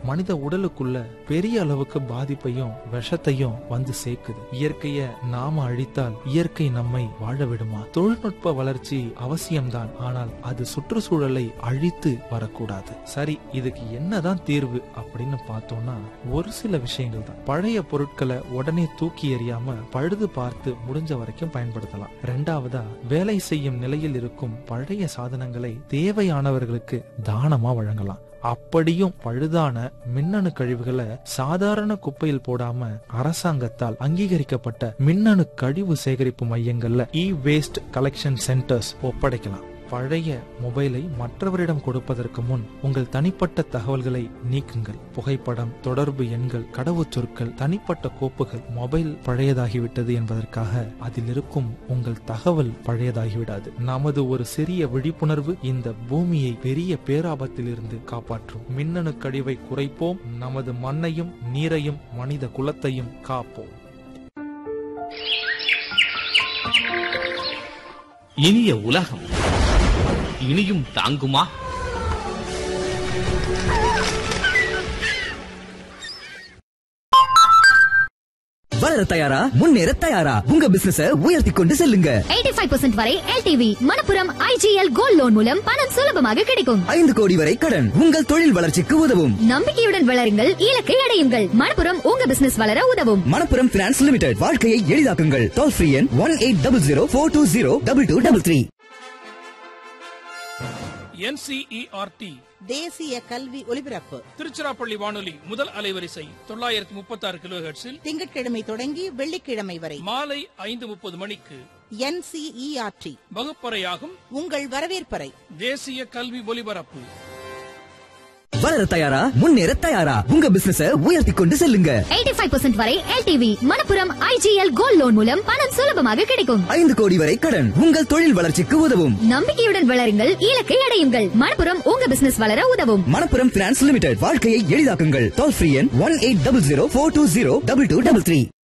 மனித உடலுக்குள்ள பெரிய அளவுக்கு பாதிப்பையும் விஷத்தையும் வந்து சேர்க்குது இயற்கைய நாம அழித்தால் இயற்கை நம்மை வாழ விடுமா தொழில்நுட்ப வளர்ச்சி அவசியம்தான் ஆனால் அது சுற்றுச்சூழலை அழித்து வரக்கூடாது சரி இதுக்கு என்னதான் தீர்வு அப்படின்னு பார்த்தோம்னா ஒரு சில விஷயங்கள் தான் பழைய பொருட்களை உடனே தூக்கி எறியாம பழுது பார்த்து முடிஞ்ச வரைக்கும் பயன்படுத்தலாம் ரெண்டாவதா வேலை செய்யும் நிலையில் இருக்கும் பழைய சாதனங்களை தேவையானவர்களுக்கு தானமா வழங்கலாம் அப்படியும் பழுதான மின்னணு கழிவுகளை சாதாரண குப்பையில் போடாம அரசாங்கத்தால் அங்கீகரிக்கப்பட்ட மின்னணு கழிவு சேகரிப்பு மையங்கள்ல இ வேஸ்ட் கலெக்ஷன் சென்டர்ஸ் ஒப்படைக்கலாம் பழைய மொபைலை மற்றவரிடம் கொடுப்பதற்கு முன் உங்கள் தனிப்பட்ட தகவல்களை நீக்குங்கள் புகைப்படம் தொடர்பு எண்கள் கடவுச்சொற்கள் தனிப்பட்ட கோப்புகள் மொபைல் பழையதாகிவிட்டது என்பதற்காக அதில் இருக்கும் உங்கள் தகவல் பழையதாகிவிடாது நமது ஒரு சிறிய விழிப்புணர்வு இந்த பூமியை பெரிய பேராபத்திலிருந்து காப்பாற்றும் மின்னணு கழிவை குறைப்போம் நமது மண்ணையும் நீரையும் மனித குலத்தையும் காப்போம் இனிய உலகம் இனியும் தாங்குமா வளர தயாரா முன்னேற தயாரா உங்க பிசினஸ உயர்த்தி கொண்டு செல்லுங்க 85% வரை LTV Manappuram IGL gold loan மூலம் பணம் சுலபமாக கிடைக்கும் ஐந்து கோடி வரை கடன் உங்கள் தொழில் வளர்ச்சிக்கு உதவும் நம்பிக்கையுடன் வளருங்கள் இலக்கை அடையுங்கள் மணப்புரம் உங்க பிசினஸ் வளர உதவும் மணப்புரம் பினான்ஸ் லிமிடெட் வாழ்க்கையை எளிதாக்குங்கள் டோல் ஃப்ரீ எண் one eight double zero four two zero double two double three NCERT தேசிய கல்வி ஒலிபரப்பு திருச்சிராப்பள்ளி வானொலி முதல் அலைவரிசை தொள்ளாயிரத்தி முப்பத்தி ஆறு கிலோ திங்கட்கிழமை தொடங்கி வெள்ளிக்கிழமை வரை மாலை ஐந்து முப்பது மணிக்கு என்சிஇஆர்டி வகுப்பறையாகும் உங்கள் வரவேற்பறை தேசிய கல்வி ஒலிபரப்பு வளர தயாரா முன்னேற தயாரா உங்க பிசினஸ உயர்த்தி கொண்டு செல்லுங்க 85% வரை LTV Manappuram IGL gold loan மூலம் பணம் சுலபமாக கிடைக்கும் ஐந்து கோடி வரை கடன் உங்கள் தொழில் வளர்ச்சிக்கு உதவும் நம்பிக்கையுடன் வளருங்கள் இலக்கை அடையுங்கள் மணப்புரம் உங்க பிசினஸ் வளர உதவும் மணப்புரம் பினான்ஸ் லிமிடெட் வாழ்க்கையை எளிதாக்குங்கள் டோல் ஃப்ரீ எண் one eight double zero four two zero double two double three